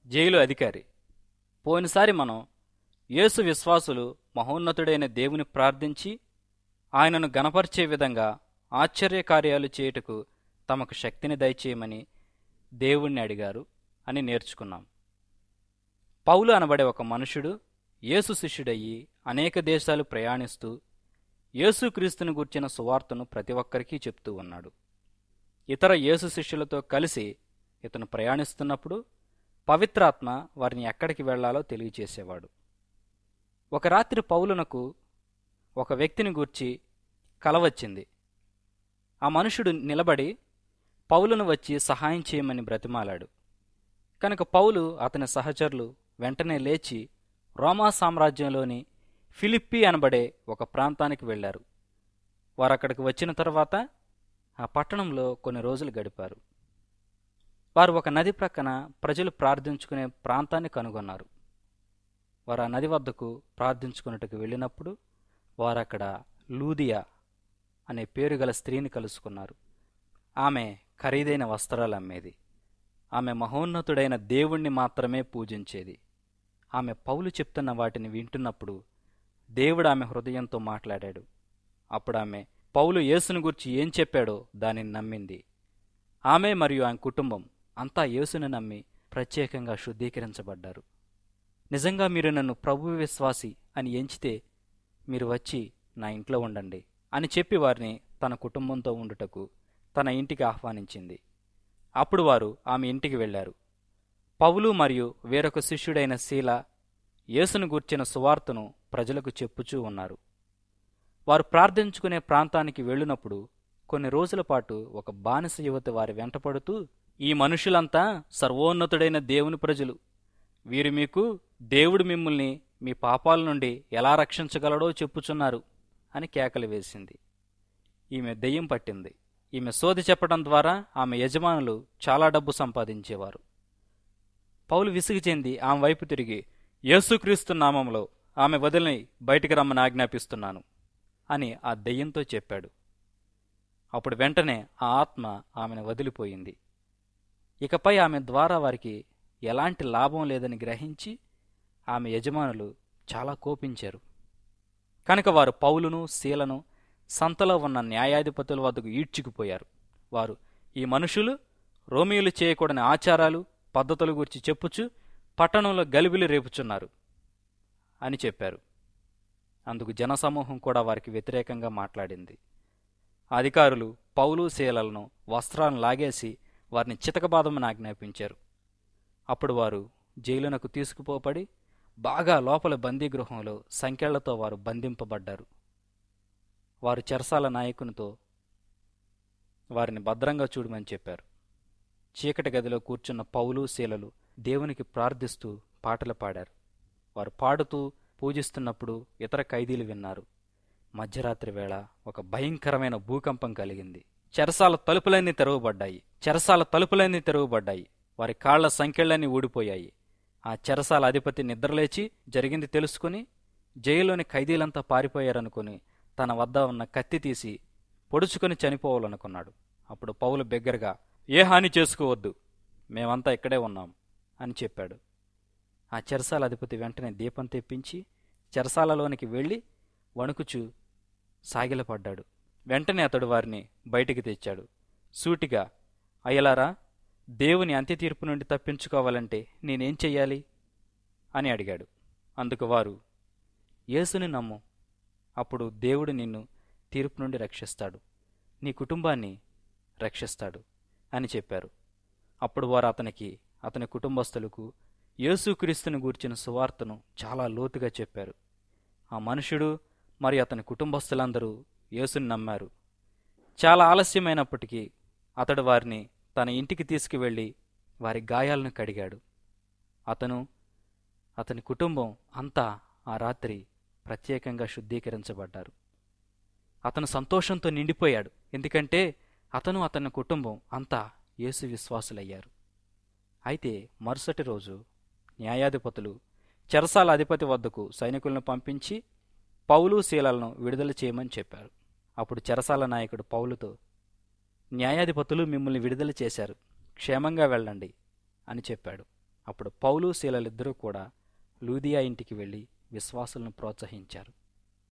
jail అధికారి పోయినసారి మనం యేసు విశ్వాసులు మహోన్నతుడైన దేవుని ప్రార్థించి ఆయనను గనపరిచే విధంగా ఆశ్చర్యకార్యాలు చేయుటకు తమకు శక్తిని దయచేయమని దేవుణ్ణి అడిగారు అని నేర్చుకున్నాం పౌలు అనబడే ఒక మనుషుడు యేసు శిష్యుడయ్యి అనేక దేశాలు ప్రయాణిస్తూ యేసుక్రీస్తుని గూర్చిన సువార్తను ప్రతి ఒక్కరికి చెప్తూ ఉన్నాడు ఇతర యేసు శిష్యులతో కలిసి ఇతను ప్రయాణిస్తున్నప్పుడు పవిత్రాత్మ వారిని ఎక్కడికి వెళ్లాలో తెలియచేసేవాడు ఒక రాత్రి పౌలునకు ఒక వ్యక్తిని గూర్చి కల వచ్చింది ఆ మనుషుడు నిలబడి పౌలును వచ్చి సహాయం చేయమని బ్రతిమాలాడు కనుక పౌలు అతని సహచరులు వెంటనే లేచి రోమా సామ్రాజ్యంలోని ఫిలిప్పి అనబడే ఒక ప్రాంతానికి వెళ్లారు వారు అక్కడికి వచ్చిన తర్వాత ఆ పట్టణంలో కొన్ని రోజులు గడిపారు వారు ఒక నది ప్రక్కన ప్రజలు ప్రార్థించుకునే ప్రాంతాన్ని కనుగొన్నారు వారు ఆ నది వద్దకు ప్రార్థించుకున్నట్టుకు వెళ్ళినప్పుడు వారు అక్కడ లూదియా అనే పేరు గల స్త్రీని కలుసుకున్నారు ఆమె ఖరీదైన వస్త్రాలు అమ్మేది ఆమె మహోన్నతుడైన దేవుణ్ణి మాత్రమే పూజించేది ఆమె పౌలు చెప్తున్న వాటిని వింటున్నప్పుడు దేవుడు ఆమె హృదయంతో మాట్లాడాడు అప్పుడు ఆమె పౌలు యేసును గురించి ఏం చెప్పాడో దానిని నమ్మింది ఆమె మరియు ఆమె కుటుంబం అంతా యేసును నమ్మి ప్రత్యేకంగా శుద్ధీకరించబడ్డారు నిజంగా మీరు నన్ను ప్రభు విశ్వాసి అని ఎంచితే మీరు వచ్చి నా ఇంట్లో ఉండండి అని చెప్పి వారిని తన కుటుంబంతో ఉండుటకు తన ఇంటికి ఆహ్వానించింది అప్పుడు వారు ఆమె ఇంటికి వెళ్లారు పౌలు మరియు వేరొక శిష్యుడైన శీల యేసును గూర్చిన సువార్తను ప్రజలకు చెప్పుచూ ఉన్నారు వారు ప్రార్థించుకునే ప్రాంతానికి వెళ్ళినప్పుడు కొన్ని రోజుల పాటు ఒక బానిస యువతి వారి వెంటపడుతూ ఈ మనుషులంతా సర్వోన్నతుడైన దేవుని ప్రజలు వీరు మీకు దేవుడు మిమ్మల్ని మీ పాపాల నుండి ఎలా రక్షించగలడో చెప్పుచున్నారు అని కేకలు వేసింది ఈమె దెయ్యం పట్టింది ఈమె సోది చెప్పడం ద్వారా ఆమె యజమానులు చాలా డబ్బు సంపాదించేవారు పౌలు విసుగు చెంది ఆమె వైపు తిరిగి యేసుక్రీస్తు నామంలో ఆమె వదిలిని బయటికి రమ్మని ఆజ్ఞాపిస్తున్నాను అని ఆ దెయ్యంతో చెప్పాడు అప్పుడు వెంటనే ఆ ఆత్మ ఆమెను వదిలిపోయింది ఇకపై ఆమె ద్వారా వారికి ఎలాంటి లాభం లేదని గ్రహించి ఆమె యజమానులు చాలా కోపించారు కనుక వారు పౌలును శీలను సంతలో ఉన్న న్యాయాధిపతుల వద్దకు ఈడ్చుకుపోయారు వారు ఈ మనుషులు రోమియోలు చేయకూడని ఆచారాలు పద్ధతుల గురించి చెప్పుచు పట్టణంలో గలిబిలి రేపుచున్నారు అని చెప్పారు అందుకు జనసమూహం కూడా వారికి వ్యతిరేకంగా మాట్లాడింది అధికారులు పౌలు శీలలను వస్త్రాలను లాగేసి వారిని చితకబాదమని ఆజ్ఞాపించారు అప్పుడు వారు జైలునకు తీసుకుపోబడి బాగా లోపల బందీగృహంలో సంఖ్యలతో వారు బంధింపబడ్డారు వారు చెరసాల నాయకునితో వారిని భద్రంగా చూడమని చెప్పారు చీకటి గదిలో కూర్చున్న పౌలు శీలలు దేవునికి ప్రార్థిస్తూ పాటలు పాడారు వారు పాడుతూ పూజిస్తున్నప్పుడు ఇతర ఖైదీలు విన్నారు మధ్యరాత్రి వేళ ఒక భయంకరమైన భూకంపం కలిగింది చెరసాల తలుపులన్నీ తెరవబడ్డాయి చెరసాల తలుపులన్నీ తెరవబడ్డాయి వారి కాళ్ల సంఖ్యలన్నీ ఊడిపోయాయి ఆ చెరసాల అధిపతి నిద్రలేచి జరిగింది తెలుసుకుని జైల్లోని ఖైదీలంతా పారిపోయారనుకుని తన వద్ద ఉన్న కత్తి తీసి పొడుచుకొని చనిపోవాలనుకున్నాడు అప్పుడు పౌలు బిగ్గరగా ఏ హాని చేసుకోవద్దు మేమంతా ఇక్కడే ఉన్నాం అని చెప్పాడు ఆ చెరసాల అధిపతి వెంటనే దీపం తెప్పించి చెరసాలలోనికి వెళ్ళి వణుకుచూ సాగిలపడ్డాడు వెంటనే అతడు వారిని బయటికి తెచ్చాడు సూటిగా అయ్యలారా దేవుని అంత్య తీర్పు నుండి తప్పించుకోవాలంటే నేనేం చెయ్యాలి అని అడిగాడు అందుకు వారు యేసుని నమ్ము అప్పుడు దేవుడు నిన్ను తీర్పు నుండి రక్షిస్తాడు నీ కుటుంబాన్ని రక్షిస్తాడు అని చెప్పారు అప్పుడు వారు అతనికి అతని కుటుంబస్తులకు యేసుక్రీస్తుని గూర్చిన సువార్తను చాలా లోతుగా చెప్పారు ఆ మనుషుడు మరి అతని కుటుంబస్తులందరూ యేసుని నమ్మారు చాలా ఆలస్యమైనప్పటికీ అతడు వారిని తన ఇంటికి తీసుకువెళ్ళి వారి గాయాలను కడిగాడు అతను అతని కుటుంబం అంతా ఆ రాత్రి ప్రత్యేకంగా శుద్ధీకరించబడ్డారు అతను సంతోషంతో నిండిపోయాడు ఎందుకంటే అతను అతని కుటుంబం అంతా యేసు విశ్వాసులయ్యారు అయితే మరుసటి రోజు న్యాయాధిపతులు చెరసాల అధిపతి వద్దకు సైనికులను పంపించి పౌలు శీలలను విడుదల చేయమని చెప్పారు అప్పుడు చెరసాల నాయకుడు పౌలుతో న్యాయాధిపతులు మిమ్మల్ని విడుదల చేశారు క్షేమంగా వెళ్ళండి అని చెప్పాడు అప్పుడు పౌలు శీలలిద్దరూ కూడా లూదియా ఇంటికి వెళ్ళి విశ్వాసులను ప్రోత్సహించారు